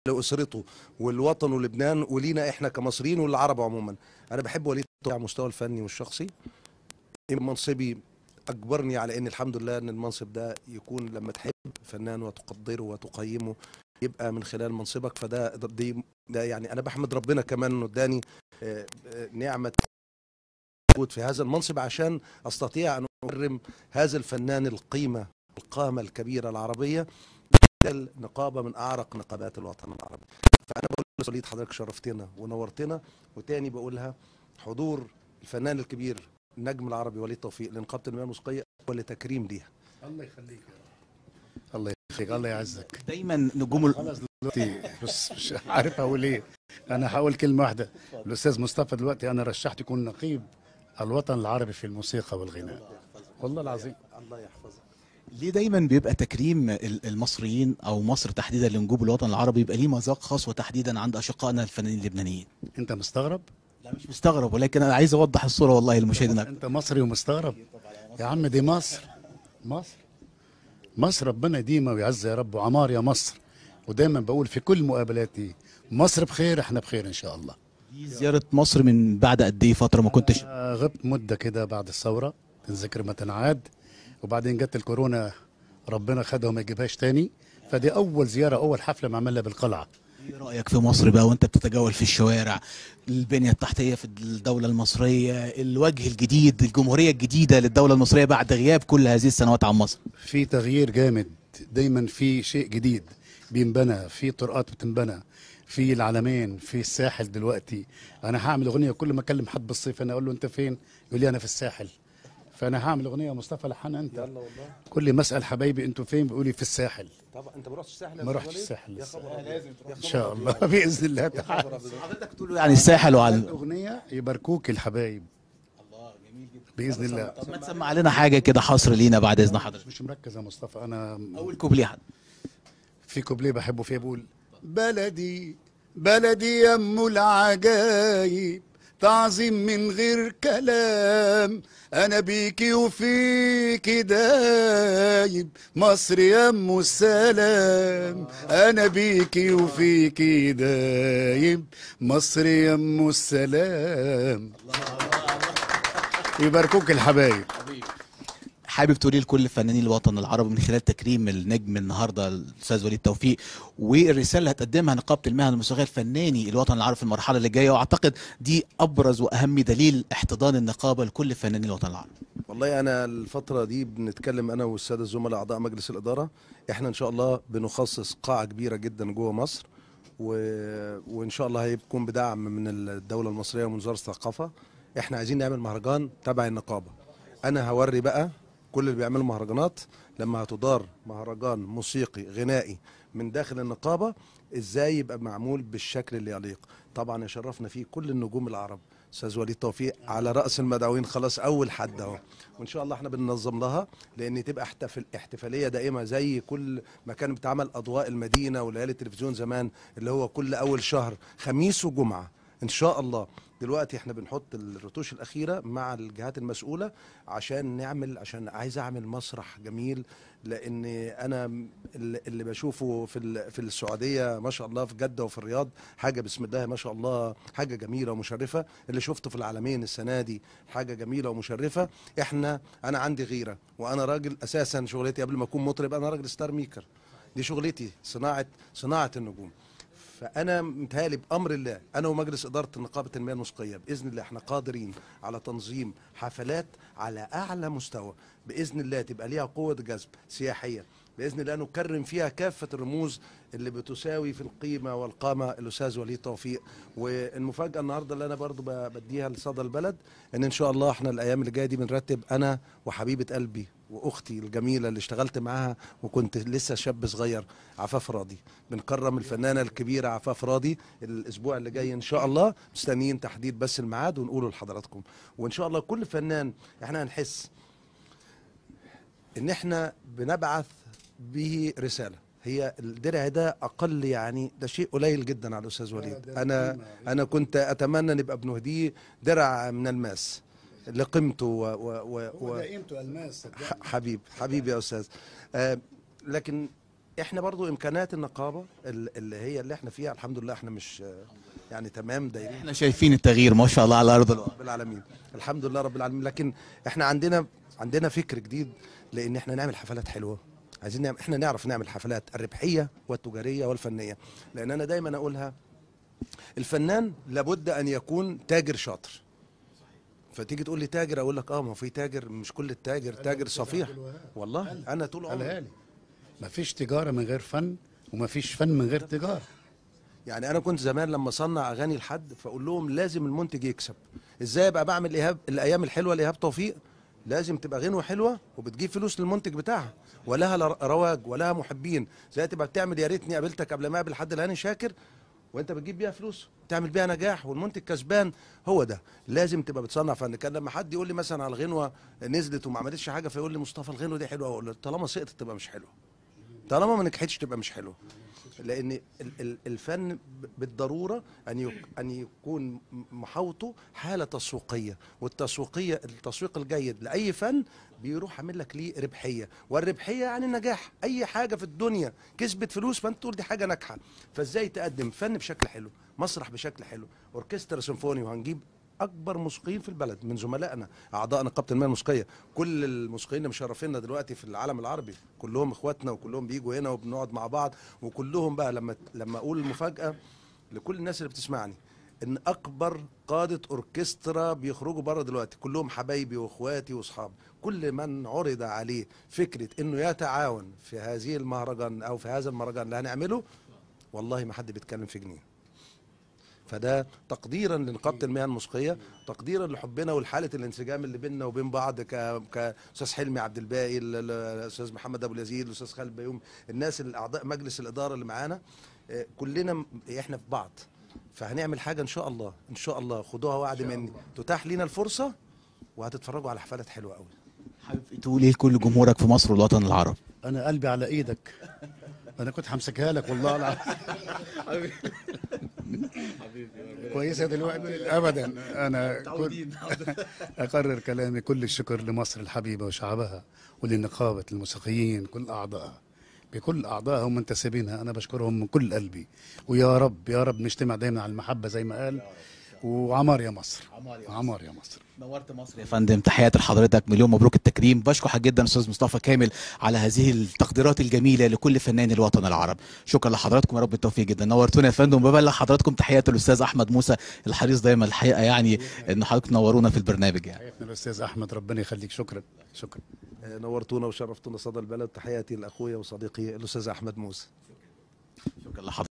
لاسرته والوطن ولبنان ولينا احنا كمصريين والعرب عموما انا بحب وليد على المستوى الفني والشخصي منصبي اجبرني على ان الحمد لله ان المنصب ده يكون لما تحب فنان وتقدره وتقيمه يبقى من خلال منصبك فده دي ده يعني انا بحمد ربنا كمان انه اداني آه، آه، نعمه وجود في هذا المنصب عشان استطيع ان اكرم هذا الفنان القيمه القامه الكبيره العربيه نقابه من اعرق نقابات الوطن العربي فانا بقول لوليد حضرتك شرفتنا ونورتنا وتاني بقولها حضور الفنان الكبير النجم العربي وليد توفيق لنقابه المياه الموسيقيه ولتكريم ليها الله يخليك الله يخليك الله يعزك دايما نجوم ال... خلاص دلوقتي بس مش عارف اقول ايه انا هقول كلمه واحده الاستاذ مصطفى دلوقتي انا رشحت يكون نقيب الوطن العربي في الموسيقى والغناء والله العظيم الله يحفظك ليه دايما بيبقى تكريم ال- المصريين او مصر تحديدا لنجوم الوطن العربي يبقى ليه مذاق خاص وتحديدا عند اشقائنا الفنانين اللبنانيين انت مستغرب لا مش مستغرب ولكن انا عايز اوضح الصوره والله للمشاهدين انت مصري ومستغرب يا عم دي مصر مصر مصر ربنا يديمها ويعز يا رب وعمار يا مصر ودايما بقول في كل مقابلاتي مصر بخير احنا بخير ان شاء الله دي زياره مصر من بعد قد ايه فتره ما كنتش آه، غبت مده كده بعد الثوره تنذكر ما تنعاد وبعدين جت الكورونا ربنا خدها وما يجيبهاش تاني فدي اول زياره اول حفله معملها بالقلعه ايه رايك في مصر بقى وانت بتتجول في الشوارع البنيه التحتيه في الدوله المصريه الوجه الجديد الجمهوريه الجديده للدوله المصريه بعد غياب كل هذه السنوات عن مصر في تغيير جامد دايما في شيء جديد بينبنى في طرقات بتنبنى في العلمين في الساحل دلوقتي انا هعمل اغنيه كل ما اكلم حد بالصيف انا اقول له انت فين يقول لي انا في الساحل فانا هعمل اغنيه مصطفى لحن انت يلا والله كل ما اسال حبايبي انتوا فين بيقولوا لي في الساحل طبعا انت ما رحتش الساحل يا ما أستاذ رحتش وليد؟ الساحل يا لسه. خبر لازم تروح ان شاء الله باذن الله تعالى حضرتك تقول له يعني الساحل وعلى الاغنيه يباركوك الحبايب باذن الله طب ما تسمع لنا حاجه كده حصر لينا بعد اذن حضرتك مش مركز يا مصطفى انا اول كوبليه حد في كوبليه بحبه فيه بقول بلدي بلدي يم العجايب تعظيم من غير كلام انا بيكي وفيكي دايب مصر يم السلام انا بيكي وفيكي دايب مصر يم السلام يباركوك الحبايب حابب تقولي لكل فنانين الوطن العربي من خلال تكريم النجم النهارده الاستاذ وليد توفيق والرساله اللي هتقدمها نقابه المهن الموسيقيه الفناني الوطن العربي في المرحله اللي جايه واعتقد دي ابرز واهم دليل احتضان النقابه لكل فنانين الوطن العربي والله انا الفتره دي بنتكلم انا والساده الزملاء اعضاء مجلس الاداره احنا ان شاء الله بنخصص قاعه كبيره جدا جوه مصر و... وان شاء الله هيكون بدعم من الدوله المصريه ومن وزاره الثقافه احنا عايزين نعمل مهرجان تبع النقابه انا هوري بقى كل اللي بيعملوا مهرجانات لما هتدار مهرجان موسيقي غنائي من داخل النقابه ازاي يبقى معمول بالشكل اللي يليق طبعا يشرفنا فيه كل النجوم العرب استاذ وليد توفيق على راس المدعوين خلاص اول حد اهو وان شاء الله احنا بننظم لها لان تبقى احتفل احتفاليه دائمه زي كل ما كان بتعمل اضواء المدينه وليالي التلفزيون زمان اللي هو كل اول شهر خميس وجمعه ان شاء الله دلوقتي احنا بنحط الرتوش الاخيره مع الجهات المسؤوله عشان نعمل عشان عايز اعمل مسرح جميل لان انا اللي اللي بشوفه في ال- في السعوديه ما شاء الله في جده وفي الرياض حاجه بسم الله ما شاء الله حاجه جميله ومشرفه اللي شفته في العالمين السنه دي حاجه جميله ومشرفه احنا انا عندي غيره وانا راجل اساسا شغلتي قبل ما اكون مطرب انا راجل ستار ميكر دي شغلتي صناعه صناعه النجوم فانا متهيألي بامر الله انا ومجلس اداره نقابه المياه الموسيقيه باذن الله احنا قادرين على تنظيم حفلات على اعلى مستوى باذن الله تبقى ليها قوه جذب سياحيه باذن الله نكرم فيها كافه الرموز اللي بتساوي في القيمه والقامه الاستاذ وليد توفيق والمفاجاه النهارده اللي انا برضو ب- بديها لصدى البلد ان ان شاء الله احنا الايام اللي جايه دي بنرتب انا وحبيبه قلبي واختي الجميله اللي اشتغلت معاها وكنت لسه شاب صغير عفاف راضي بنكرم الفنانه الكبيره عفاف راضي الاسبوع اللي جاي ان شاء الله مستنيين تحديد بس الميعاد ونقوله لحضراتكم وان شاء الله كل فنان احنا هنحس ان احنا بنبعث به رساله هي الدرع ده اقل يعني ده شيء قليل جدا على الاستاذ وليد ده انا قيمة. انا كنت اتمنى نبقى بنهديه درع من الماس لقيمته و, و, و, و قيمته الماس ح- حبيب حبيب يا استاذ آه لكن احنا برضو امكانيات النقابه ال- اللي هي اللي احنا فيها الحمد لله احنا مش يعني تمام دايرين احنا شايفين التغيير ما شاء الله على ارض الواقع رب العالمين الحمد لله رب العالمين لكن احنا عندنا عندنا فكر جديد لان احنا نعمل حفلات حلوه عايزين نعمل احنا نعرف نعمل حفلات الربحيه والتجاريه والفنيه لان انا دايما اقولها الفنان لابد ان يكون تاجر شاطر فتيجي تقول لي تاجر اقول لك اه ما هو في تاجر مش كل التاجر تاجر صفيح والله انا طول عمري قالها لي ما فيش تجاره من غير فن وما فيش فن من غير تجاره يعني انا كنت زمان لما اصنع اغاني لحد فاقول لهم لازم المنتج يكسب ازاي ابقى بعمل ايهاب الايام الحلوه لايهاب توفيق لازم تبقى غنوه حلوه وبتجيب فلوس للمنتج بتاعها ولها لر- رواج ولها محبين زي تبقى بتعمل يا ريتني قابلتك قبل ما اقابل حد الهاني شاكر وانت بتجيب بيها فلوس تعمل بيها نجاح والمنتج كسبان هو ده لازم تبقى بتصنع فن كان لما حد يقول لي مثلا على الغنوه نزلت وما عملتش حاجه فيقول لي مصطفى الغنوه دي حلوه اقول له طالما سقطت تبقى مش حلوه طالما ما نجحتش تبقى مش حلوه لان ال- ال- الفن ب- بالضروره ان يك- ان يكون م- محاوطه حاله تسويقيه والتسويقيه التسويق الجيد لاي فن بيروح عامل لك ليه ربحيه والربحيه يعني نجاح اي حاجه في الدنيا كسبت فلوس فانت تقول دي حاجه ناجحه فازاي تقدم فن بشكل حلو مسرح بشكل حلو اوركسترا سيمفوني وهنجيب اكبر موسيقيين في البلد من زملائنا اعضاء نقابه المال الموسيقيه كل الموسيقيين اللي مشرفينا دلوقتي في العالم العربي كلهم اخواتنا وكلهم بيجوا هنا وبنقعد مع بعض وكلهم بقى لما لما اقول المفاجاه لكل الناس اللي بتسمعني ان اكبر قاده اوركسترا بيخرجوا بره دلوقتي كلهم حبايبي واخواتي واصحابي كل من عرض عليه فكره انه يتعاون في هذه المهرجان او في هذا المهرجان اللي هنعمله والله ما حد بيتكلم في جنيه فده تقديرا لنقابه المهن الموسيقيه تقديرا لحبنا ولحاله الانسجام اللي بيننا وبين بعض ك كاستاذ حلمي عبد الباقي ال- ال- الاستاذ محمد ابو اليزيد الاستاذ خالد بيوم الناس الاعضاء مجلس الاداره اللي معانا آه، كلنا م- احنا في بعض فهنعمل حاجه ان شاء الله ان شاء الله خدوها وعد مني تتاح لنا الفرصه وهتتفرجوا على حفلات حلوه قوي حابب تقول ايه لكل جمهورك في مصر والوطن العربي انا قلبي على ايدك انا كنت همسكها لك والله العظيم كويسه دلوقتي ابدا انا كنت اقرر كلامي كل الشكر لمصر الحبيبه وشعبها ولنقابه الموسيقيين كل اعضائها بكل اعضائها ومنتسبينها انا بشكرهم من كل قلبي ويا رب يا رب نجتمع دايما على المحبه زي ما قال وعمار يا مصر عمار يا مصر. عمار يا مصر نورت مصر يا فندم تحياتي لحضرتك مليون مبروك التكريم بشكرك جدا استاذ مصطفى كامل على هذه التقديرات الجميله لكل فنان الوطن العربي شكرا لحضراتكم يا رب التوفيق جدا نورتونا يا فندم وببلغ حضراتكم تحياتي الاستاذ احمد موسى الحريص دايما الحقيقه يعني ان حضرتك تنورونا في البرنامج يعني حياتنا الاستاذ احمد ربنا يخليك شكرا شكرا آه، نورتونا وشرفتونا صدى البلد تحياتي لاخويا وصديقي الاستاذ احمد موسى شكرا لحضرتك